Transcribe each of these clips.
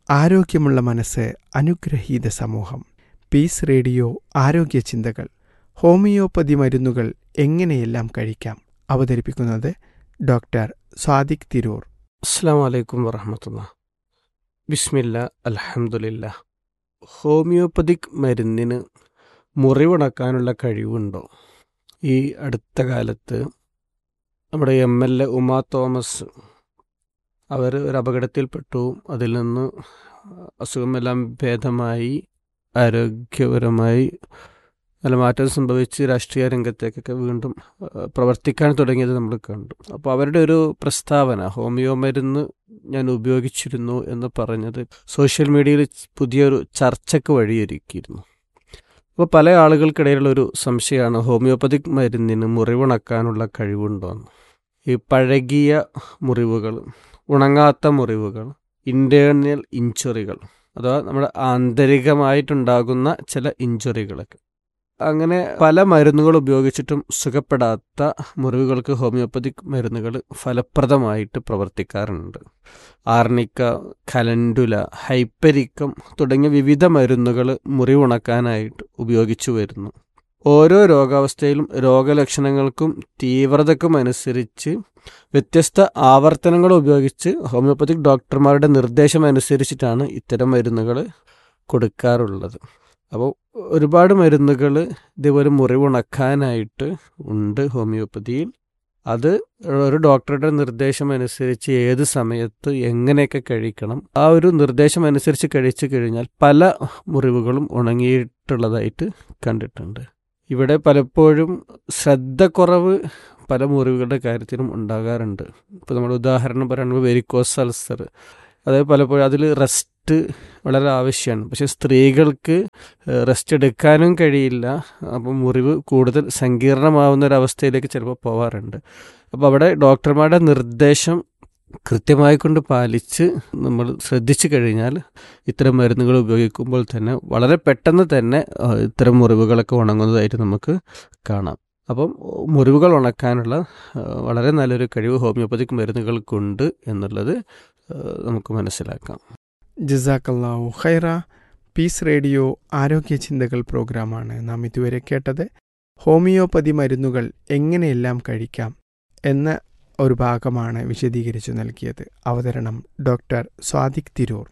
ആരോഗ്യമുള്ള മനസ്സ് അനുഗ്രഹീത സമൂഹം പീസ് റേഡിയോ ആരോഗ്യ ചിന്തകൾ ഹോമിയോപ്പതി മരുന്നുകൾ എങ്ങനെയെല്ലാം കഴിക്കാം അവതരിപ്പിക്കുന്നത് ഡോക്ടർ സ്വാദിഖ് തിരൂർ അസ്സാം വലൈക്കും വറഹമത്തുള്ള ബിസ്മില്ല അൽഹംദുലില്ല ഹോമിയോപ്പതിക് മരുന്നിന് മുറിവുണക്കാനുള്ള കഴിവുണ്ടോ ഈ അടുത്ത കാലത്ത് നമ്മുടെ M L A Uma Thomas അവർ ഒരു അപകടത്തിൽപ്പെട്ടു അതിൽ നിന്ന് അസുഖമെല്ലാം ഭേദമായി ആരോഗ്യപരമായി നല്ല മാറ്റം സംഭവിച്ച് രാഷ്ട്രീയ രംഗത്തേക്കൊക്കെ വീണ്ടും അഹ്, പ്രവർത്തിക്കാൻ തുടങ്ങിയത് നമ്മൾ കണ്ടു അപ്പോൾ അവരുടെ ഒരു പ്രസ്താവന ഹോമിയോ മരുന്ന് ഞാൻ ഉപയോഗിച്ചിരുന്നു എന്ന് പറഞ്ഞത് സോഷ്യൽ മീഡിയയിൽ പുതിയൊരു ചർച്ചയ്ക്ക് വഴിയൊരുക്കിയിരുന്നു അപ്പോൾ പല ആളുകൾക്കിടയിലുള്ള ഒരു സംശയമാണ് ഹോമിയോപ്പതിക് മരുന്നിന് മുറിവുണക്കാനുള്ള കഴിവുണ്ടോയെന്ന് ഈ പഴകിയ മുറിവുകൾ ഉണങ്ങാത്ത മുറിവുകൾ ഇൻറ്റേർണൽ ഇഞ്ചുറികൾ അഥവാ നമ്മുടെ ആന്തരികമായിട്ടുണ്ടാകുന്ന ചില ഇഞ്ചുറികളൊക്കെ അങ്ങനെ പല മരുന്നുകൾ ഉപയോഗിച്ചിട്ടും സുഖപ്പെടാത്ത മുറിവുകൾക്ക് ഹോമിയോപ്പതിക് മരുന്നുകൾ ഫലപ്രദമായിട്ട് പ്രവർത്തിക്കാറുണ്ട് ആർണിക്ക കലൻഡുല ഹൈപ്പരിക്കം തുടങ്ങിയ വിവിധ മരുന്നുകൾ മുറിവുണക്കാനായിട്ട് ഉപയോഗിച്ചു വരുന്നു ഓരോ രോഗാവസ്ഥയിലും രോഗലക്ഷണങ്ങൾക്കും തീവ്രതക്കും അനുസരിച്ച് വ്യത്യസ്ത ആവർത്തനങ്ങൾ ഉപയോഗിച്ച് ഹോമിയോപ്പതിക് ഡോക്ടർമാരുടെ നിർദ്ദേശം അനുസരിച്ചിട്ടാണ് ഇത്തരം മരുന്നുകൾ കൊടുക്കാറുള്ളത് അപ്പോൾ ഒരുപാട് മരുന്നുകൾ ഇതേപോലെ മുറിവുണക്കാനായിട്ട് ഉണ്ട് ഹോമിയോപ്പതിയിൽ അത് ഒരു ഡോക്ടറുടെ നിർദ്ദേശം അനുസരിച്ച് ഏത് സമയത്ത് എങ്ങനെയൊക്കെ കഴിക്കണം ആ ഒരു നിർദ്ദേശം അനുസരിച്ച് കഴിച്ചു കഴിഞ്ഞാൽ പല മുറിവുകളും ഉണങ്ങിയിട്ടുള്ളതായിട്ട് കണ്ടിട്ടുണ്ട് ഇവിടെ പലപ്പോഴും ശ്രദ്ധക്കുറവ് പല മുറിവുകളുടെ കാര്യത്തിലും ഉണ്ടാകാറുണ്ട് ഇപ്പോൾ നമ്മൾ ഉദാഹരണം പറയുമ്പോൾ വെരിക്കോസ് അൾസർ അതായത് പലപ്പോഴും അതിൽ റെസ്റ്റ് വളരെ ആവശ്യമാണ് പക്ഷെ സ്ത്രീകൾക്ക് റെസ്റ്റ് എടുക്കാനും കഴിയില്ല അപ്പം മുറിവ് കൂടുതൽ സങ്കീർണമാവുന്ന ഒരു അവസ്ഥയിലേക്ക് ചിലപ്പോൾ പോവാറുണ്ട് അപ്പോൾ അവിടെ ഡോക്ടർമാരുടെ നിർദ്ദേശം കൃത്യമായി കൊണ്ട് പാലിച്ച് നമ്മൾ ശ്രദ്ധിച്ചു കഴിഞ്ഞാൽ ഇത്തരം മരുന്നുകൾ ഉപയോഗിക്കുമ്പോൾ തന്നെ വളരെ പെട്ടെന്ന് തന്നെ ആ, ഇത്തരം മുറിവുകളൊക്കെ ഉണങ്ങുന്നതായിട്ട് നമുക്ക് കാണാം അപ്പം മുറിവുകൾ ഉണക്കാനുള്ള ആ, വളരെ നല്ലൊരു കഴിവ് ഹോമിയോപ്പതിക് മരുന്നുകൾക്കുണ്ട് എന്നുള്ളത് ആ, നമുക്ക് മനസ്സിലാക്കാം ജസാക്കല്ലാഹു ഖൈറ പീസ് റേഡിയോ ആരോഗ്യ ചിന്തകൾ പ്രോഗ്രാമാണ് നാം ഇതുവരെ കേട്ടത് ഹോമിയോപ്പതി മരുന്നുകൾ എങ്ങനെയെല്ലാം കഴിക്കാം എന്ന ഒരു ഭാഗമാണ് വിശദീകരിച്ചു നൽകിയത് അവതരണം ഡോക്ടർ സ്വാദിഖ് തിരൂർ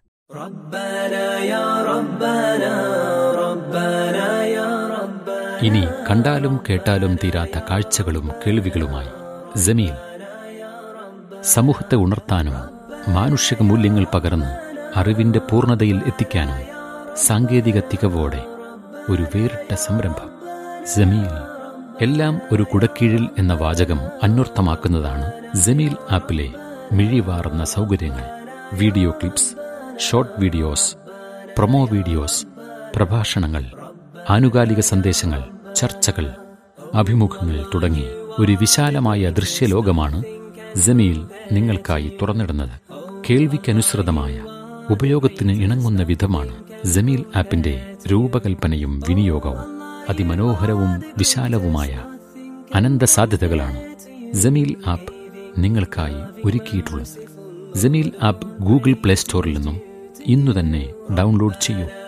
ഇനി കണ്ടാലും കേട്ടാലും തീരാത്ത കാഴ്ചകളും കേൾവികളുമായി ജമീൽ സമൂഹത്തെ ഉണർത്താനും മാനുഷിക മൂല്യങ്ങൾ പകർന്ന് അറിവിന്റെ പൂർണ്ണതയിൽ എത്തിക്കാനും സാങ്കേതിക തികവോടെ ഒരു വേറിട്ട സംരംഭം ജമീൽ എല്ലാം ഒരു കുടക്കീഴിൽ എന്ന വാചകം അന്വർത്ഥമാക്കുന്നതാണ് ജമീൽ ആപ്പിലെ മിഴിവാർന്ന സൗകര്യങ്ങൾ video clips short videos promo videos പ്രഭാഷണങ്ങൾ ആനുകാലിക സന്ദേശങ്ങൾ ചർച്ചകൾ അഭിമുഖങ്ങൾ തുടങ്ങി ഒരു വിശാലമായ ദൃശ്യലോകമാണ് ജമീൽ നിങ്ങൾക്കായി തുറന്നിടുന്നത് കേൾവിക്കനുസൃതമായ ഉപയോഗത്തിന് ഇണങ്ങുന്ന വിധമാണ് ജമീൽ ആപ്പിന്റെ രൂപകൽപ്പനയും വിനിയോഗവും അതിമനോഹരവും വിശാലവുമായ അനന്ത സാധ്യതകളാണ് ജമീൽ ആപ്പ് നിങ്ങൾക്കായി ഒരുക്കിയിട്ടുള്ളത് ജമീൽ ആപ്പ് ഗൂഗിൾ പ്ലേ സ്റ്റോറിൽ നിന്നും ഇന്നു തന്നെ ഡൗൺലോഡ് ചെയ്യൂ